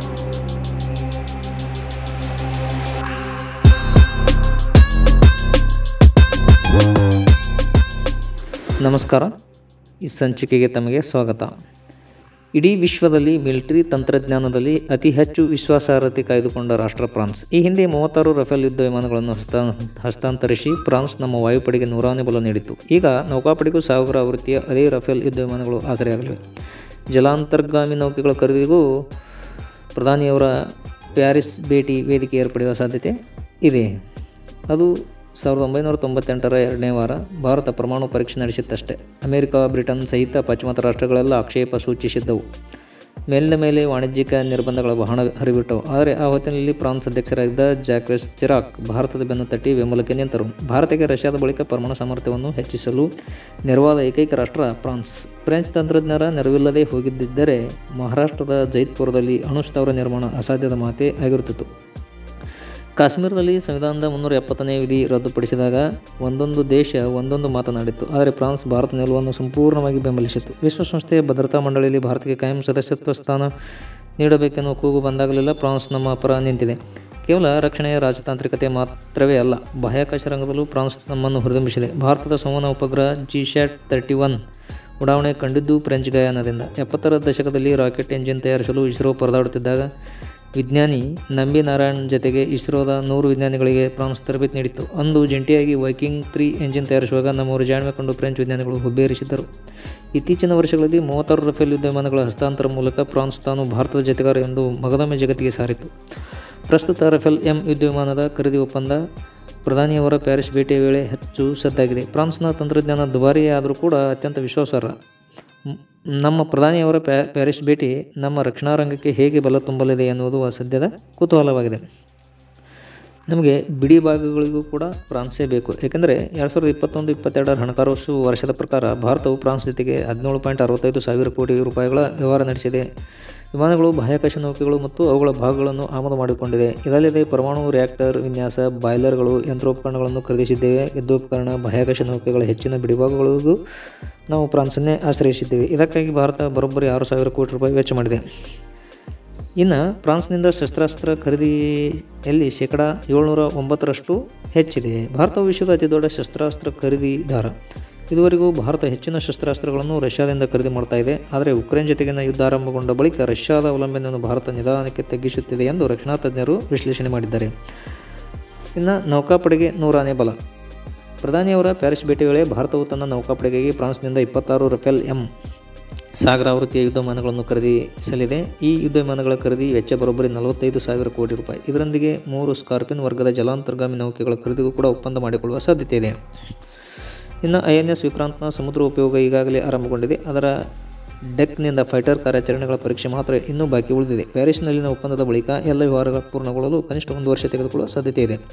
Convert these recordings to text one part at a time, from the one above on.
ನಮಸ್ಕಾರ ಈ ಸಂಚಿಕೆಗೆ ತಮಗೆ ಸ್ವಾಗತ ಇಡೀ ವಿಶ್ವದಲ್ಲಿ ಮಿಲಿಟರಿ ತಂತ್ರಜ್ಞಾನದಲ್ಲಿ ಅತಿ ಹೆಚ್ಚು ವಿಶ್ವಾಸಾರ್ಹತೆ ಕಾಯ್ದುಕೊಂಡ ರಾಷ್ಟ್ರ ಫ್ರಾನ್ಸ್ ಈ ಹಿಂದೆ ಮೂವತ್ತಾರು ರಫೇಲ್ ಯುದ್ಧ ವಿಮಾನಗಳನ್ನು ಹಸ್ತಾ ಹಸ್ತಾಂತರಿಸಿ ಫ್ರಾನ್ಸ್ ನಮ್ಮ ವಾಯುಪಡೆಗೆ ನೂರಾನೇ ಬಲ ನೀಡಿತ್ತು ಈಗ ನೌಕಾಪಡೆಗೂ ಸಾವಿರ ಆವೃತ್ತಿಯ ಅದೇ ರಫೇಲ್ ಯುದ್ಧ ವಿಮಾನಗಳು ಆಸರೆಯಾಗಲಿವೆ ಜಲಾಂತರ್ಗಾಮಿ ನೌಕೆಗಳ ಖರೀದಿಗೂ ಪ್ರಧಾನಿಯವರ ಪ್ಯಾರಿಸ್ ಭೇಟಿ ವೇದಿಕೆ ಏರ್ಪಡುವ ಸಾಧ್ಯತೆ ಇದೆ ಅದು ಸಾವಿರದ ಒಂಬೈನೂರ ತೊಂಬತ್ತೆಂಟರ ಎರಡನೇ ವಾರ ಭಾರತ ಪರಮಾಣು ಪರೀಕ್ಷೆ ನಡೆಸಿತ್ತಷ್ಟೇ ಅಮೆರಿಕ ಬ್ರಿಟನ್ ಸಹಿತ ಪಾಶ್ಚಿಮಾತ್ಯ ರಾಷ್ಟ್ರಗಳೆಲ್ಲ ಆಕ್ಷೇಪ ಸೂಚಿಸಿದ್ದವು ಮೇಲಿನ ಮೇಲೆ ವಾಣಿಜ್ಯಿಕ ನಿರ್ಬಂಧಗಳ ಬಹಳ ಹರಿಬಿಟ್ಟವು ಆದರೆ ಆ ಹೊತ್ತಿನಲ್ಲಿ ಫ್ರಾನ್ಸ್ ಅಧ್ಯಕ್ಷರಾಗಿದ್ದ ಜಾಕ್ವೆಸ್ ಚಿರಾಕ್ ಭಾರತದ ಬೆನ್ನು ತಟ್ಟಿ ಬೆಂಬಲಕ್ಕೆ ನಿಂತರು ಭಾರತಕ್ಕೆ ರಷ್ಯಾದ ಬಳಿಕ ಪರಮಾಣು ಸಾಮರ್ಥ್ಯವನ್ನು ಹೆಚ್ಚಿಸಲು ನೆರವಾದ ಏಕೈಕ ರಾಷ್ಟ್ರ ಫ್ರಾನ್ಸ್ ಫ್ರೆಂಚ್ ತಂತ್ರಜ್ಞರ ನೆರವಿಲ್ಲದೆ ಹೋಗಿದ್ದರೆ ಮಹಾರಾಷ್ಟ್ರದ ಜೈತ್ಪುರದಲ್ಲಿ ಅಣುಸ್ಥಾವರ ನಿರ್ಮಾಣ ಅಸಾಧ್ಯದ ಮಾತೇ ಆಗಿರುತ್ತಿತ್ತು ಕಾಶ್ಮೀರದಲ್ಲಿ ಸಂವಿಧಾನದ ಮುನ್ನೂರ ಎಪ್ಪತ್ತನೇ ವಿಧಿ ರದ್ದುಪಡಿಸಿದಾಗ ಒಂದೊಂದು ದೇಶ ಒಂದೊಂದು ಮಾತನಾಡಿತ್ತು ಆದರೆ ಫ್ರಾನ್ಸ್ ಭಾರತ ನಿಲುವನ್ನು ಸಂಪೂರ್ಣವಾಗಿ ಬೆಂಬಲಿಸಿತು ವಿಶ್ವಸಂಸ್ಥೆಯ ಭದ್ರತಾ ಮಂಡಳಿಯಲ್ಲಿ ಭಾರತಕ್ಕೆ ಕಾಯಂ ಸದಸ್ಯತ್ವ ಸ್ಥಾನ ನೀಡಬೇಕೆನ್ನುವ ಕೂಗು ಬಂದಾಗಲೆಲ್ಲ ಫ್ರಾನ್ಸ್ ನಮ್ಮ ಪರ ನಿಂತಿದೆ ಕೇವಲ ರಕ್ಷಣೆಯ ರಾಜತಾಂತ್ರಿಕತೆ ಮಾತ್ರವೇ ಅಲ್ಲ ಬಾಹ್ಯಾಕಾಶ ರಂಗದಲ್ಲೂ ಫ್ರಾನ್ಸ್ ನಮ್ಮನ್ನು ಹುರಿದುಂಬಿಸಿದೆ ಭಾರತದ ಸಂವಹನ ಉಪಗ್ರಹ ಜಿ ಶ್ಯಾಟ್ ತರ್ಟಿ ಒನ್ ಉಡಾವಣೆ ಕಂಡಿದ್ದು ಫ್ರೆಂಚ್ ಗಯಾನದಿಂದ ಎಪ್ಪತ್ತರ ದಶಕದಲ್ಲಿ ರಾಕೆಟ್ ಎಂಜಿನ್ ತಯಾರಿಸಲು ಇಸ್ರೋ ಪರದಾಡುತ್ತಿದ್ದಾಗ ವಿಜ್ಞಾನಿ ನಂಬಿ ನಾರಾಯಣ್ ಜತೆಗೆ ಇಸ್ರೋದ ನೂರು ವಿಜ್ಞಾನಿಗಳಿಗೆ ಫ್ರಾನ್ಸ್ ತರಬೇತಿ ನೀಡಿತ್ತು ಅಂದು ಜಂಟಿಯಾಗಿ ವೈಕಿಂಗ್ ತ್ರೀ ಎಂಜಿನ್ ತಯಾರಿಸುವಾಗ ನಮ್ಮವರು ಜಾಣ್ಮೆ ಕಂಡು ಫ್ರೆಂಚ್ ವಿಜ್ಞಾನಿಗಳು ಹುಬ್ಬೇರಿಸಿದ್ದರು ಇತ್ತೀಚಿನ ವರ್ಷಗಳಲ್ಲಿ ಮೂವತ್ತಾರು ರಫೇಲ್ ಯುದ್ಧ ವಿಮಾನಗಳ ಹಸ್ತಾಂತರ ಮೂಲಕ ಫ್ರಾನ್ಸ್ ತಾನು ಭಾರತದ ಜತೆಗಾರ ಎಂದು ಮಗದೊಮ್ಮೆ ಜಗತ್ತಿಗೆ ಸಾರಿತು ಪ್ರಸ್ತುತ ರಫೇಲ್ ಎಂ ಯುದ್ಧ ವಿಮಾನದ ಖರೀದಿ ಒಪ್ಪಂದ ಪ್ರಧಾನಿಯವರ ಪ್ಯಾರಿಸ್ ಭೇಟಿಯ ವೇಳೆ ಹೆಚ್ಚು ಸದ್ದಾಗಿದೆ ಫ್ರಾನ್ಸ್ನ ತಂತ್ರಜ್ಞಾನ ದುಬಾರಿಯೇ ಆದರೂ ಕೂಡ ಅತ್ಯಂತ ವಿಶ್ವಾಸಾರ್ಹ ನಮ್ಮ ಪ್ರಧಾನಿಯವರ ಪ್ಯಾ ಪ್ಯಾರಿಸ್ ಭೇಟಿ ನಮ್ಮ ರಕ್ಷಣಾ ರಂಗಕ್ಕೆ ಹೇಗೆ ಬಲ ತುಂಬಲಿದೆ ಎನ್ನುವುದು ಸದ್ಯದ ಕುತೂಹಲವಾಗಿದೆ ನಮಗೆ ಬಿಡಿ ಭಾಗಗಳಿಗೂ ಕೂಡ ಫ್ರಾನ್ಸೇ ಬೇಕು ಏಕೆಂದರೆ ಎರಡು ಸಾವಿರದ ಇಪ್ಪತ್ತೊಂದು ಇಪ್ಪತ್ತೆರಡರ ಹಣಕಾಸು ವರ್ಷದ ಪ್ರಕಾರ ಭಾರತವು ಫ್ರಾನ್ಸ್ ಜೊತೆಗೆ ಹದಿನೇಳು ಪಾಯಿಂಟ್ ಅರವತ್ತೈದು ಸಾವಿರ ಕೋಟಿ ರೂಪಾಯಿಗಳ ವ್ಯವಹಾರ ನಡೆಸಿದೆ ವಿಮಾನಗಳು ಬಾಹ್ಯಾಕಾಶ ನೌಕೆಗಳು ಮತ್ತು ಅವುಗಳ ಭಾಗಗಳನ್ನು ಆಮದು ಮಾಡಿಕೊಂಡಿದೆ ಇದಲ್ಲದೆ ಪರಮಾಣು ರಿಯಾಕ್ಟರ್ ವಿನ್ಯಾಸ ಬಾಯ್ಲರ್ಗಳು ಯಂತ್ರೋಪಕರಣಗಳನ್ನು ಖರೀದಿಸಿದ್ದೇವೆ ಯುದ್ಧೋಪಕರಣ ಬಾಹ್ಯಾಕಾಶ ನೌಕೆಗಳ ಹೆಚ್ಚಿನ ಬಿಡಿಭಾಗಗಳಿಗೂ ನಾವು ಫ್ರಾನ್ಸನ್ನೇ ಆಶ್ರಯಿಸಿದ್ದೇವೆ ಇದಕ್ಕಾಗಿ ಭಾರತ ಬರೋಬ್ಬರಿ ಆರು ಸಾವಿರ ಕೋಟಿ ರೂಪಾಯಿ ವೆಚ್ಚ ಮಾಡಿದೆ ಇನ್ನು ಫ್ರಾನ್ಸ್ನಿಂದ ಶಸ್ತ್ರಾಸ್ತ್ರ ಖರೀದಿಯಲ್ಲಿ ಶೇಕಡ ಏಳ್ನೂರ ಒಂಬತ್ತರಷ್ಟು ಹೆಚ್ಚಿದೆ ಭಾರತವು ವಿಶ್ವದ ಅತಿದೊಡ್ಡ ಶಸ್ತ್ರಾಸ್ತ್ರ ಖರೀದಿದಾರ ಇದುವರೆಗೂ ಭಾರತ ಹೆಚ್ಚಿನ ಶಸ್ತ್ರಾಸ್ತ್ರಗಳನ್ನು ರಷ್ಯಾದಿಂದ ಖರೀದಿ ಮಾಡ್ತಾ ಇದೆ ಆದರೆ ಉಕ್ರೇನ್ ಜೊತೆಗಿನ ಯುದ್ಧ ಆರಂಭಗೊಂಡ ಬಳಿಕ ರಷ್ಯಾದ ಅವಲಂಬನೆಯನ್ನು ಭಾರತ ನಿಧಾನಕ್ಕೆ ತಗ್ಗಿಸುತ್ತಿದೆ ಎಂದು ರಕ್ಷಣಾ ತಜ್ಞರು ವಿಶ್ಲೇಷಣೆ ಮಾಡಿದ್ದಾರೆ ಇನ್ನು ನೌಕಾಪಡೆಗೆ ನೂರಾನೇ ಬಲ ಪ್ರಧಾನಿಯವರ ಪ್ಯಾರಿಸ್ ಭೇಟಿ ವೇಳೆ ಭಾರತವು ತನ್ನ ನೌಕಾಪಡೆಗಾಗಿ ಫ್ರಾನ್ಸ್ನಿಂದ ಇಪ್ಪತ್ತಾರು ರಫೇಲ್ ಎಂ ಸಾಗರ ಆವೃತ್ತಿಯ ಯುದ್ಧ ವಿಮಾನಗಳನ್ನು ಖರೀದಿಸಲಿದೆ ಈ ಯುದ್ಧ ವಿಮಾನಗಳ ಖರೀದಿ ವೆಚ್ಚ ಬರೋಬ್ಬರಿ ನಲವತ್ತೈದು ಸಾವಿರ ಕೋಟಿ ರೂಪಾಯಿ ಇದರೊಂದಿಗೆ ಮೂರು ಸ್ಕಾರ್ಪಿನ್ ವರ್ಗದ ಜಲಾಂತರ್ಗಾಮಿ ನೌಕೆಗಳ ಖರೀದಿಗೂ ಕೂಡ ಒಪ್ಪಂದ ಮಾಡಿಕೊಳ್ಳುವ ಸಾಧ್ಯತೆ ಇದೆ ಇನ್ನು ಐ ಎನ್ ಎಸ್ ವಿಕ್ರಾಂತ್ನ ಸಮುದ್ರ ಉಪಯೋಗ ಈಗಾಗಲೇ ಆರಂಭಗೊಂಡಿದೆ ಅದರ ಡೆಕ್ನಿಂದ ಫೈಟರ್ ಕಾರ್ಯಾಚರಣೆಗಳ ಪರೀಕ್ಷೆ ಮಾತ್ರ ಇನ್ನೂ ಬಾಕಿ ಉಳಿದಿದೆ ಪ್ಯಾರಿಸ್ನಲ್ಲಿನ ಒಪ್ಪಂದದ ಬಳಿಕ ಎಲ್ಲ ವ್ಯವಹಾರಗಳು ಪೂರ್ಣಗೊಳ್ಳಲು ಕನಿಷ್ಠ ಒಂದು ವರ್ಷ ತೆಗೆದುಕೊಳ್ಳುವ ಸಾಧ್ಯತೆ ಇದೆ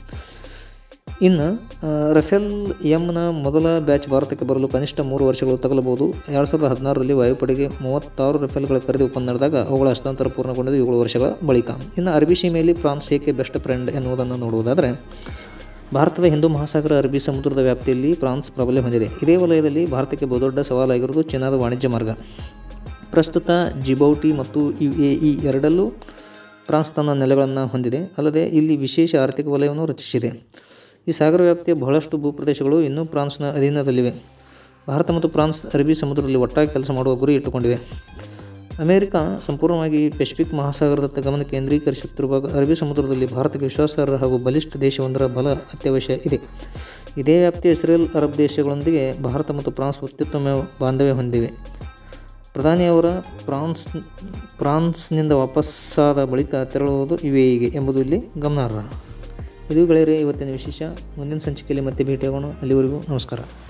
ಇನ್ನು ರಫೇಲ್ ಎಮ್ನ ಮೊದಲ ಬ್ಯಾಚ್ ಭಾರತಕ್ಕೆ ಬರಲು ಕನಿಷ್ಠ ಮೂರು ವರ್ಷಗಳು ತಗಲಬಹುದು ಎರಡು ಸಾವಿರದ ಹದಿನಾರರಲ್ಲಿ ವಾಯುಪಡೆಗೆ ಮೂವತ್ತಾರು ರಫೇಲ್ಗಳ ಖರೀದಿ ಒಪ್ಪಂದ ನಡೆದಾಗ ಅವುಗಳ ಹಸ್ತಾಂತರ ಪೂರ್ಣಗೊಂಡಿದ್ದು ಏಳು ವರ್ಷಗಳ ಬಳಿಕ ಇನ್ನು ಅರಬಿ ಸೀಮೆಯಲ್ಲಿ ಫ್ರಾನ್ಸ್ ಏಕೆ ಬೆಸ್ಟ್ ಫ್ರೆಂಡ್ ಎನ್ನುವುದನ್ನು ನೋಡುವುದಾದರೆ ಭಾರತದ ಹಿಂದೂ ಮಹಾಸಾಗರ ಅರಬ್ಬಿ ಸಮುದ್ರದ ವ್ಯಾಪ್ತಿಯಲ್ಲಿ ಫ್ರಾನ್ಸ್ ಪ್ರಾಬಲ್ಯ ಹೊಂದಿದೆ ಇದೇ ವಲಯದಲ್ಲಿ ಭಾರತಕ್ಕೆ ಬಹುದೊಡ್ಡ ಸವಾಲಾಗಿರುವುದು ಚೀನಾದ ವಾಣಿಜ್ಯ ಮಾರ್ಗ ಪ್ರಸ್ತುತ ಜಿಬೌಟಿ ಮತ್ತು ಯು ಎ ಇ ಎರಡಲ್ಲೂ ಫ್ರಾನ್ಸ್ ತನ್ನ ನೆಲೆಗಳನ್ನು ಹೊಂದಿದೆ ಅಲ್ಲದೆ ಇಲ್ಲಿ ವಿಶೇಷ ಆರ್ಥಿಕ ವಲಯವನ್ನು ರಚಿಸಿದೆ ಈ ಸಾಗರ ವ್ಯಾಪ್ತಿಯ ಬಹಳಷ್ಟು ಭೂಪ್ರದೇಶಗಳು ಇನ್ನೂ ಫ್ರಾನ್ಸ್ನ ಅಧೀನದಲ್ಲಿವೆ ಭಾರತ ಮತ್ತು ಫ್ರಾನ್ಸ್ ಅರಬ್ಬಿ ಸಮುದ್ರದಲ್ಲಿ ಒಟ್ಟಾಗಿ ಕೆಲಸ ಮಾಡುವ ಗುರಿ ಇಟ್ಟುಕೊಂಡಿವೆ ಅಮೆರಿಕ ಸಂಪೂರ್ಣವಾಗಿ ಪೆಸಿಫಿಕ್ ಮಹಾಸಾಗರದತ್ತ ಗಮನ ಕೇಂದ್ರೀಕರಿಸುತ್ತಿರುವಾಗ ಅರಬ್ಬಿ ಸಮುದ್ರದಲ್ಲಿ ಭಾರತಕ್ಕೆ ವಿಶ್ವಾಸಾರ್ಹ ಹಾಗೂ ಬಲಿಷ್ಠ ದೇಶವೊಂದರ ಬಲ ಅತ್ಯವಶ್ಯ ಇದೆ ಇದೇ ವ್ಯಾಪ್ತಿಯ ಇಸ್ರೇಲ್ ಅರಬ್ ದೇಶಗಳೊಂದಿಗೆ ಭಾರತ ಮತ್ತು ಫ್ರಾನ್ಸ್ ಅತ್ಯುತ್ತಮ ಬಾಂಧವ್ಯ ಹೊಂದಿವೆ ಪ್ರಧಾನಿಯವರ ಫ್ರಾನ್ಸ್ ಫ್ರಾನ್ಸ್ನಿಂದ ವಾಪಸ್ಸಾದ ಬಳಿಕ ತೆರಳುವುದು ಯುಎಇಗೆ ಎಂಬುದು ಇಲ್ಲಿ ಗಮನಾರ್ಹ ಇದು ಗೆಳೆಯರೇ ಇವತ್ತಿನ ವಿಶೇಷ ಮುಂದಿನ ಸಂಚಿಕೆಯಲ್ಲಿ ಮತ್ತೆ ಭೇಟಿಯಾಗೋಣ ಅಲ್ಲಿವರೆಗೂ ನಮಸ್ಕಾರ